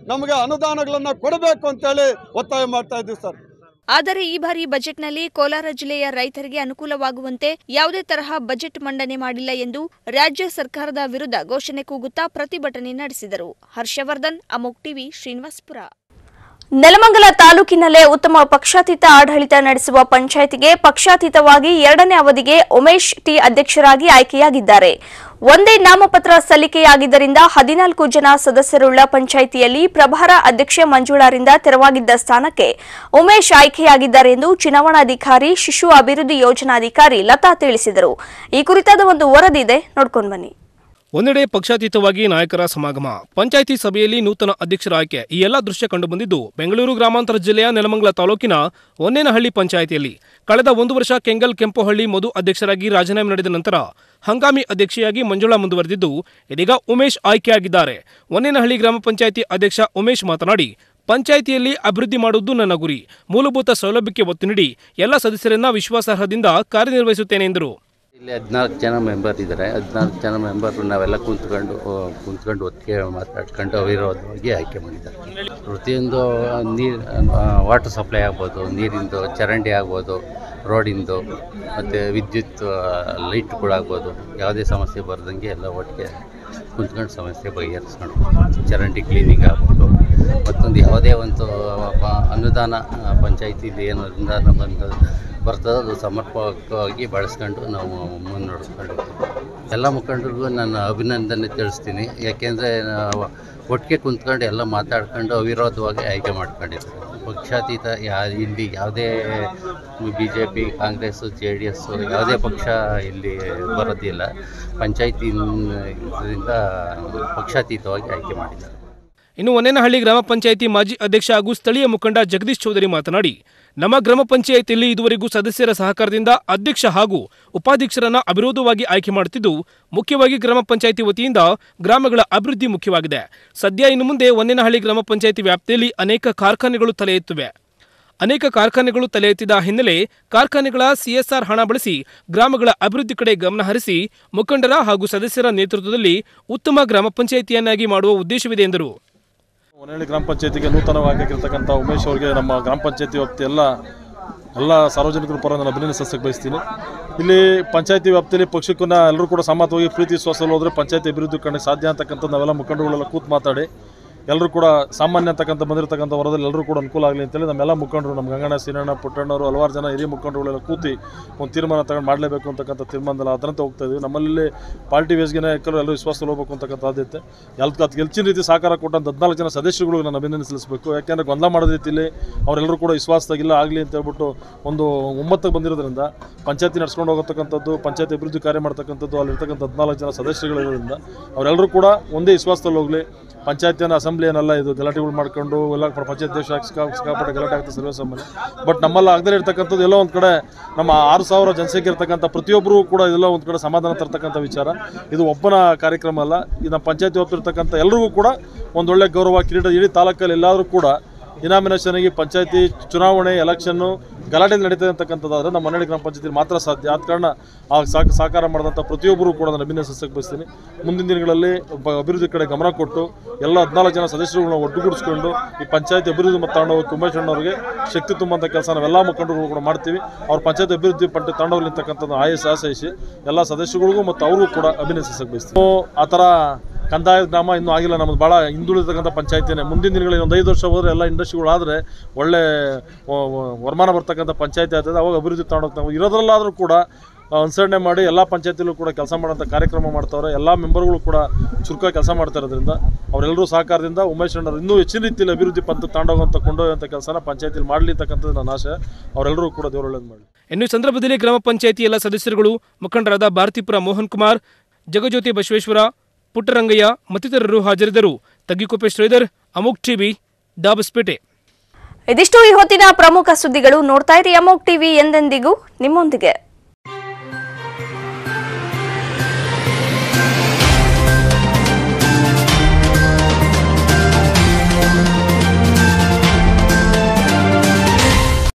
ನಮಗೆ ಅನುದಾನಗಳನ್ನು ಕೊಡಬೇಕು ಅಂತೇಳಿ ಒತ್ತಾಯ ಮಾಡ್ತಾ ಇದ್ದೀವಿ ಸರ್ ಆದರೆ ಈ ಬಾರಿ ಬಜೆಟ್ನಲ್ಲಿ ಕೋಲಾರ ಜಿಲ್ಲೆಯ ರೈತರಿಗೆ ಅನುಕೂಲವಾಗುವಂತೆ ಯಾವುದೇ ತರಹ ಬಜೆಟ್ ಮಂಡನೆ ಮಾಡಿಲ್ಲ ಎಂದು ರಾಜ್ಯ ಸರ್ಕಾರದ ವಿರುದ್ಧ ಘೋಷಣೆ ಕೂಗುತ್ತಾ ಪ್ರತಿಭಟನೆ ನಡೆಸಿದರು ಹರ್ಷವರ್ಧನ್ ಅಮೋಕ್ ಟಿವಿ ಶ್ರೀನಿವಾಸ್ಪುರ ನೆಲಮಂಗಲ ತಾಲೂಕಿನಲ್ಲೇ ಉತ್ತಮ ಪಕ್ಷಾತೀತ ಆಡಳಿತ ನಡೆಸುವ ಪಂಚಾಯತಿಗೆ ಪಕ್ಷಾತೀತವಾಗಿ ಎರಡನೇ ಅವಧಿಗೆ ಉಮೇಶ್ ಟಿ ಅಧ್ಯಕ್ಷರಾಗಿ ಆಯ್ಕೆಯಾಗಿದ್ದಾರೆ ಒಂದೇ ನಾಮಪತ್ರ ಸಲ್ಲಿಕೆಯಾಗಿದ್ದರಿಂದ ಹದಿನಾಲ್ಕು ಜನ ಸದಸ್ಯರುಳ್ಳ ಪಂಚಾಯಿತಿಯಲ್ಲಿ ಪ್ರಭಾರ ಅಧ್ಯಕ್ಷೆ ಮಂಜುಳಾರಿಂದ ತೆರವಾಗಿದ್ದ ಸ್ಥಾನಕ್ಕೆ ಉಮೇಶ್ ಆಯ್ಕೆಯಾಗಿದ್ದಾರೆ ಎಂದು ಚುನಾವಣಾಧಿಕಾರಿ ಶಿಶು ಅಭಿವೃದ್ಧಿ ಯೋಜನಾಧಿಕಾರಿ ಲತಾ ತಿಳಿಸಿದರು ಈ ಕುರಿತಾದ ಒಂದು ವರದಿ ಇದೆ ನೋಡ್ಕೊಂಡು ಬನ್ನಿ ಒಂದೆಡೆ ಪಕ್ಷಾತೀತವಾಗಿ ನಾಯಕರ ಸಮಾಗಮ ಪಂಚಾಯಿತಿ ಸಭೆಯಲ್ಲಿ ನೂತನ ಅಧ್ಯಕ್ಷರ ಆಯ್ಕೆ ಈ ಎಲ್ಲ ದೃಶ್ಯ ಕಂಡುಬಂದಿದ್ದು ಬೆಂಗಳೂರು ಗ್ರಾಮಾಂತರ ಜಿಲ್ಲೆಯ ನೆಲಮಂಗಲ ತಾಲೂಕಿನ ಒನ್ನೇನಹಳ್ಳಿ ಪಂಚಾಯಿತಿಯಲ್ಲಿ ಕಳೆದ ಒಂದು ವರ್ಷ ಕೆಂಗಲ್ ಕೆಂಪುಹಳ್ಳಿ ಮಧು ಅಧ್ಯಕ್ಷರಾಗಿ ರಾಜೀನಾಮೆ ನಡೆದ ನಂತರ ಹಂಗಾಮಿ ಅಧ್ಯಕ್ಷೆಯಾಗಿ ಮಂಜುಳಾ ಮುಂದುವರೆದಿದ್ದು ಇದೀಗ ಉಮೇಶ್ ಆಯ್ಕೆಯಾಗಿದ್ದಾರೆ ಒನ್ನೇನಹಳ್ಳಿ ಗ್ರಾಮ ಪಂಚಾಯಿತಿ ಅಧ್ಯಕ್ಷ ಉಮೇಶ್ ಮಾತನಾಡಿ ಪಂಚಾಯಿತಿಯಲ್ಲಿ ಅಭಿವೃದ್ಧಿ ಮಾಡುವುದು ನನ್ನ ಗುರಿ ಮೂಲಭೂತ ಸೌಲಭ್ಯಕ್ಕೆ ಒತ್ತು ನೀಡಿ ಎಲ್ಲ ಸದಸ್ಯರನ್ನ ವಿಶ್ವಾಸಾರ್ಹದಿಂದ ಕಾರ್ಯನಿರ್ವಹಿಸುತ್ತೇನೆ ಎಂದರು ಇಲ್ಲಿ ಹದಿನಾಲ್ಕು ಜನ ಮೆಂಬರ್ ಇದ್ದಾರೆ ಹದಿನಾಲ್ಕು ಜನ ಮೆಂಬರ್ ನಾವೆಲ್ಲ ಕುಂತ್ಕೊಂಡು ಆ, ಕುಂತ್ಕೊಂಡು ಒಟ್ಟಿಗೆ ಮಾತಾಡ್ಕೊಂಡು ಅವಿರೋಧವಾಗಿ ಆಯ್ಕೆ ಮಾಡಿದ್ದಾರೆ ಪ್ರತಿಯೊಂದು ನೀರು ವಾಟರ್ ಸಪ್ಲೈ ಆಗ್ಬೋದು ನೀರಿಂದು ಚರಂಡಿ ಆಗ್ಬೋದು ರೋಡಿಂದು ಮತ್ತು ವಿದ್ಯುತ್ ಲೈಟ್ ಕೂಡ ಆಗ್ಬೋದು ಯಾವುದೇ ಸಮಸ್ಯೆ ಬರ್ದಂಗೆ ಎಲ್ಲ ಒಟ್ಟಿಗೆ ಕುಂತ್ಕೊಂಡು ಸಮಸ್ಯೆ ಬಗೆಹರಿಸ್ಕೊಂಡು ಚರಂಡಿ ಕ್ಲೀನಿಂಗ್ ಆಗ್ಬೋದು ಮತ್ತೊಂದು ಯಾವುದೇ ಒಂದು ಪ- ಅನುದಾನ ಪಂಚಾಯತಿಲಿ ಏನು ಅನುದಾನ ಬಂದು ಬರ್ತದೆ ಅದು ಸಮರ್ಪಕವಾಗಿ ಬಳಸ್ಕೊಂಡು ನಾವು ಮುನ್ನಡೆಸ್ಕೊಂಡು ಎಲ್ಲ ಮುಖಂಡರಿಗೂ ನಾನು ಅಭಿನಂದನೆ ತಿಳಿಸ್ತೀನಿ ಯಾಕೆಂದರೆ ಒಟ್ಟಿಗೆ ಕುಂತ್ಕೊಂಡು ಎಲ್ಲ ಮಾತಾಡ್ಕೊಂಡು ಅವಿರೋಧವಾಗಿ ಆಯ್ಕೆ ಮಾಡ್ಕೊಂಡಿದ್ದಾರೆ ಪಕ್ಷಾತೀತ ಯಾ ಇಲ್ಲಿ ಯಾವುದೇ B J P Congress J D S ಯಾವುದೇ ಪಕ್ಷ ಇಲ್ಲಿ ಬರೋದಿಲ್ಲ ಪಂಚಾಯತಿ ಇದರಿಂದ ಪಕ್ಷಾತೀತವಾಗಿ ಆಯ್ಕೆ ಮಾಡಿದ್ದಾರೆ ಇನ್ನು ಒನ್ನೇನಹಳ್ಳಿ ಗ್ರಾಮ ಪಂಚಾಯಿತಿ ಮಾಜಿ ಅಧ್ಯಕ್ಷ ಹಾಗೂ ಸ್ಥಳೀಯ ಮುಖಂಡ ಜಗದೀಶ್ ಚೌಧರಿ ಮಾತನಾಡಿ ನಮ್ಮ ಗ್ರಾಮ ಪಂಚಾಯಿತಿಯಲ್ಲಿ ಇದುವರೆಗೂ ಸದಸ್ಯರ ಸಹಕಾರದಿಂದ ಅಧ್ಯಕ್ಷ ಹಾಗೂ ಉಪಾಧ್ಯಕ್ಷರನ್ನ ಅವಿರೋಧವಾಗಿ ಆಯ್ಕೆ ಮಾಡುತ್ತಿದ್ದು ಮುಖ್ಯವಾಗಿ ಗ್ರಾಮ ಪಂಚಾಯಿತಿ ವತಿಯಿಂದ ಗ್ರಾಮಗಳ ಅಭಿವೃದ್ಧಿ ಮುಖ್ಯವಾಗಿದೆ ಸದ್ಯ ಇನ್ನು ಮುಂದೆ ಒನ್ನೇನಹಳ್ಳಿ ಗ್ರಾಮ ಪಂಚಾಯಿತಿ ವ್ಯಾಪ್ತಿಯಲ್ಲಿ ಅನೇಕ ಕಾರ್ಖಾನೆಗಳು ತಲೆ ಎತ್ತುವೆ ಅನೇಕ ಕಾರ್ಖಾನೆಗಳು ತಲೆ ಎತ್ತಿದ ಹಿನ್ನೆಲೆ ಕಾರ್ಖಾನೆಗಳ ಸಿಎಸ್ಆರ್ ಹಣ ಬಳಸಿ ಗ್ರಾಮಗಳ ಅಭಿವೃದ್ಧಿ ಕಡೆ ಗಮನ ಹರಿಸಿ ಮುಖಂಡರ ಹಾಗೂ ಸದಸ್ಯರ ನೇತೃತ್ವದಲ್ಲಿ ಉತ್ತಮ ಗ್ರಾಮ ಪಂಚಾಯಿತಿಯನ್ನಾಗಿ ಮಾಡುವ ಉದ್ದೇಶವಿದೆ ಎಂದರು ಹೊನ್ನಳ್ಳಿ ಗ್ರಾಮ ಪಂಚಾಯತಿಗೆ ನೂತನವಾಗಿ ಆಗಿರ್ತಕ್ಕಂಥ ಉಮೇಶ್ ಅವರಿಗೆ ನಮ್ಮ ಗ್ರಾಮ ಪಂಚಾಯತಿ ವ್ಯಾಪ್ತಿ ಎಲ್ಲ ಎಲ್ಲ ಸಾರ್ವಜನಿಕರ ಪರ ನಾನು ಅಭಿನಂದಿಸಕ್ಕೆ ಬಯಸ್ತೀನಿ ಇಲ್ಲಿ ಪಂಚಾಯತಿ ವ್ಯಾಪ್ತಿಯಲ್ಲಿ ಪಕ್ಷಕ್ಕನ್ನ ಎಲ್ಲರೂ ಕೂಡ ಸಮ್ಮತವಾಗಿ ಪ್ರೀತಿ ವಿಶ್ವಾಸದಲ್ಲಿ ಹೋದರೆ ಪಂಚಾಯತಿ ಅಭಿವೃದ್ಧಿ ಕಾಣಕ್ಕೆ ಸಾಧ್ಯ ಅಂತಕ್ಕಂಥ ನಾವೆಲ್ಲ ಮುಖಂಡರುಗಳೆಲ್ಲ ಕೂತ್ ಮಾತಾಡಿ ಎಲ್ಲರೂ ಕೂಡ ಸಾಮಾನ್ಯ ಅಂತಕ್ಕಂಥ ಬಂದಿರತಕ್ಕಂಥ ವರದಲ್ಲಿ ಎಲ್ಲರೂ ಕೂಡ ಅನುಕೂಲ ಆಗಲಿ ಅಂತೇಳಿ ನಮ್ಮೆಲ್ಲ ಮುಖಂಡರು ನಮ್ಮ ಗಂಗಣ್ಣ ಸೀನಣ್ಣ ಪುಟ್ಟಣ್ಣವರು ಹಲವಾರು ಜನ ಹಿರಿಯ ಮುಖಂಡರುಗಳೆಲ್ಲ ಕೂತಿ ಒಂದು ತೀರ್ಮಾನ ತಗೊಂಡು ಮಾಡಲೇಬೇಕು ಅಂತಕ್ಕಂಥ ತೀರ್ಮಾನದಲ್ಲಿ ಅದರಂತೆ ಹೋಗ್ತಾ ಇದ್ದೀವಿ ನಮ್ಮಲ್ಲಿ ಪಾರ್ಟಿ ಬೇಸ್ಗೆನೇ ಕೆಲವು ಎಲ್ಲರೂ ವಿಶ್ವಾಸದಲ್ಲಿ ಹೋಗ್ಬೇಕು ಅಂತಕ್ಕಂಥ ಆದ್ಯತೆ ಎಲ್ ಅದು ಹೆಚ್ಚಿನ ರೀತಿ ಸಹಕಾರ ಕೊಟ್ಟಂತ ಹದಿನಾಲ್ಕು ಜನ ಸದಸ್ಯರುಗಳು ನಾನು ಅಭಿನಂದನೆ ಸಲ್ಲಿಸಬೇಕು ಯಾಕೆಂದರೆ ಗೊಂದಲ ಮಾಡೋದ ರೀತಿಯಲ್ಲಿ ಅವರೆಲ್ಲರೂ ಕೂಡ ವಿಶ್ವಾಸದಾಗಿಲ್ಲ ಆಗಲಿ ಅಂತ ಹೇಳ್ಬಿಟ್ಟು ಒಂದು ಒಮ್ಮತ್ತಕ್ಕೆ ಬಂದಿರೋದ್ರಿಂದ ಪಂಚಾಯತಿ ನಡ್ಸ್ಕೊಂಡು ಹೋಗತಕ್ಕಂಥದ್ದು ಪಂಚಾಯತಿ ಅಭಿವೃದ್ಧಿ ಕಾರ್ಯ ಮಾಡ್ತಕ್ಕಂಥದ್ದು ಅಲ್ಲಿರ್ತಕ್ಕಂಥ ಹದಿನಾಲ್ಕು ಜನ ಸದಸ್ಯರುಗಳಿರೋದ್ರಿಂದ ಅವರೆಲ್ಲರೂ ಕೂಡ ಒಂದೇ ವಿಶ್ವಾಸದಲ್ಲಿ ಹೋಗಲಿ ಪಂಚಾಯತಿಯನ್ನು ಅಸೆಂಬ್ಲಿ ಏನಲ್ಲ ಇದು ಗಲಾಟೆಗಳು ಮಾಡ್ಕೊಂಡು ಎಲ್ಲ ಪಂಚಾಯತ್ ದೇಶ ಸಿಕ್ಕಾಪಟ್ಟೆ ಗಲಾಟೆ ಆಗ್ತದೆ ಸರ್ವೇ ಸಾಮಾನ್ಯ ಬಟ್ ನಮ್ಮಲ್ಲಿ ಆಗದೇ ಇರ್ತಕ್ಕಂಥದ್ದು ಎಲ್ಲೋ ಒಂದು ಕಡೆ ನಮ್ಮ ಆರು ಸಾವಿರ ಜನಸಂಖ್ಯೆ ಇರ್ತಕ್ಕಂಥ ಪ್ರತಿಯೊಬ್ಬರು ಕೂಡ ಇದೆಲ್ಲ ಒಂದು ಕಡೆ ಸಮಾಧಾನ ತರ್ತಕ್ಕಂಥ ವಿಚಾರ ಇದು ಒಬ್ಬನ ಕಾರ್ಯಕ್ರಮ ಅಲ್ಲ ಇದು ನಮ್ಮ ಪಂಚಾಯತಿ ಹೊತ್ತಿರ್ತಕ್ಕಂಥ ಎಲ್ರಿಗೂ ಕೂಡ ಒಂದೊಳ್ಳೆ ಗೌರವ ಕಿರೀಟ ಇಡೀ ತಾಲೂಕಲ್ಲಿ ಎಲ್ಲಾದರೂ ಕೂಡ ಇನಾಮಿನೇಷನ್ಗೆ ಪಂಚಾಯತಿ ಚುನಾವಣೆ ಎಲೆಕ್ಷನ್ನು ಗಲಾಟೆ ನಡೀತದೆ ಅಂತಕ್ಕಂಥದ್ದಾದ್ರೆ ನಮ್ಮ ಮನೆಯಲ್ಲಿ ಗ್ರಾಮ ಪಂಚಾಯತಿ ಮಾತ್ರ ಸಾಧ್ಯ ಆದ ಕಾರಣ ಆ ಸಾಕ ಸಹಕಾರ ಮಾಡಿದಂಥ ಪ್ರತಿಯೊಬ್ಬರು ಕೂಡ ನಾನು ಅಭಿನಂದಿಸಕ್ಕೆ ಬಯಸ್ತೀನಿ ಮುಂದಿನ ದಿನಗಳಲ್ಲಿ ಒಬ್ಬ ಅಭಿವೃದ್ಧಿ ಕಡೆ ಗಮನ ಕೊಟ್ಟು ಎಲ್ಲ ಹದಿನಾಲ್ಕು ಜನ ಸದಸ್ಯರುಗಳನ್ನ ಒಟ್ಟುಗೂಡಿಸ್ಕೊಂಡು ಈ ಪಂಚಾಯತಿ ಅಭಿವೃದ್ಧಿ ಮತ್ತು ತಗೊಂಡೋಗಿ ಕುಂಬೇಶ್ ಅಣ್ಣವ್ರಿಗೆ ಶಕ್ತಿ ತುಂಬುವಂಥ ಕೆಲಸ ನಾವೆಲ್ಲ ಮುಖಂಡರು ಕೂಡ ಮಾಡ್ತೀವಿ ಅವ್ರ ಪಂಚಾಯತ್ ಅಭಿವೃದ್ಧಿ ಪಂಟ ತಗೊಂಡೋಗ್ಲಿ ಅಂತಕ್ಕಂಥದ್ದು ಆಯಸ್ ಆಶಯಿಸಿ ಎಲ್ಲ ಸದಸ್ಯಗಳಿಗೂ ಮತ್ತು ಅವ್ರಿಗೂ ಕೂಡ ಅಭಿನಂದಿಸಕ್ಕೆ ಬಯಸ್ತೀನಿ ಆ ಥರ ಕಂದಾಯ ಗ್ರಾಮ ಇನ್ನೂ ಆಗಿಲ್ಲ ನಮ್ಮದು ಭಾಳ ಹಿಂದುಳಿದಕ್ಕಂಥ ಪಂಚಾಯತಿನೇ ಮುಂದಿನ ದಿನಗಳಲ್ಲಿ ಒಂದು ಐದು ವರ್ಷ ಹೋದರೆ ಎಲ್ಲ ಇಂಡಸ್ಟ್ರಿಗಳು ಆದರೆ ಒಳ್ಳೆ ವ- ವ- ವರಮಾನ ಬರ್ತಕ್ಕಂಥ ಪಂಚಾಯತಿ ಆಗ್ತದೆ ಅವಾಗ ಅಭಿವೃದ್ಧಿ ತಗೊಂಡೋಗ್ತಾ ಇರೋದ್ರಲ್ಲಾದರೂ ಕೂಡ ಆ, ಅನುಸರಣೆ ಮಾಡಿ ಎಲ್ಲ ಪಂಚಾಯತಿಲೂ ಕೂಡ ಕೆಲಸ ಮಾಡೋಂಥ ಕಾರ್ಯಕ್ರಮ ಮಾಡ್ತಾವ್ರೆ ಎಲ್ಲ ಮೆಂಬರ್ಗಳು ಕೂಡ ಚುರುಕಾಗಿ ಕೆಲಸ ಮಾಡ್ತಾ ಇರೋದ್ರಿಂದ ಅವರೆಲ್ಲರೂ ಸಹಕಾರದಿಂದ ಉಮೇಶ್ ಅಣ್ಣರು ಇನ್ನೂ ಹೆಚ್ಚಿನ ರೀತಿಯಲ್ಲಿ ಅಭಿವೃದ್ಧಿ ಪಂಥ ತಗೊಂಡೋಗುವಂಥ ಕೊಂಡೊಯ್ಯುವಂಥ ಕೆಲಸನ ಪಂಚಾಯತಿಲಿ ಮಾಡಲಿ ಅಂತಕ್ಕಂಥದ್ದು ನನ್ನ ಆಸೆ ಅವರೆಲ್ಲರೂ ಕೂಡ ದೇವರು ಒಳ್ಳೇದು ಮಾಡಲಿ ಇನ್ನು ಈ ಸಂದರ್ಭದಲ್ಲಿ ಗ್ರಾಮ ಪಂಚಾಯಿತಿ ಎಲ್ಲ ಸದಸ್ಯರುಗಳು ಮುಖಂಡರಾದ ಭಾರತೀಪುರ ಮೋಹನ್ ಕುಮಾರ್ ಜಗಜ್ಯೋತಿ ಬಸವೇಶ್ವರ ಪುಟ್ಟರಂಗಯ್ಯ ಮತ್ತಿತರರು ಹಾಜರಿದ್ದರು ತಗ್ಗಿಕೊಪ್ಪೆ ಶ್ರೀಧರ್ ಅಮೋಕ್ ಟಿವಿ ಡಾಬಸ್ಪೇಟೆ ಇದಿಷ್ಟು ಈ ಹೊತ್ತಿನ ಪ್ರಮುಖ ಸುದ್ದಿಗಳು ನೋಡ್ತಾ ಇರಿ ಅಮೋಕ್ ಟಿವಿ ಎಂದೆಂದಿಗೂ ನಿಮ್ಮೊಂದಿಗೆ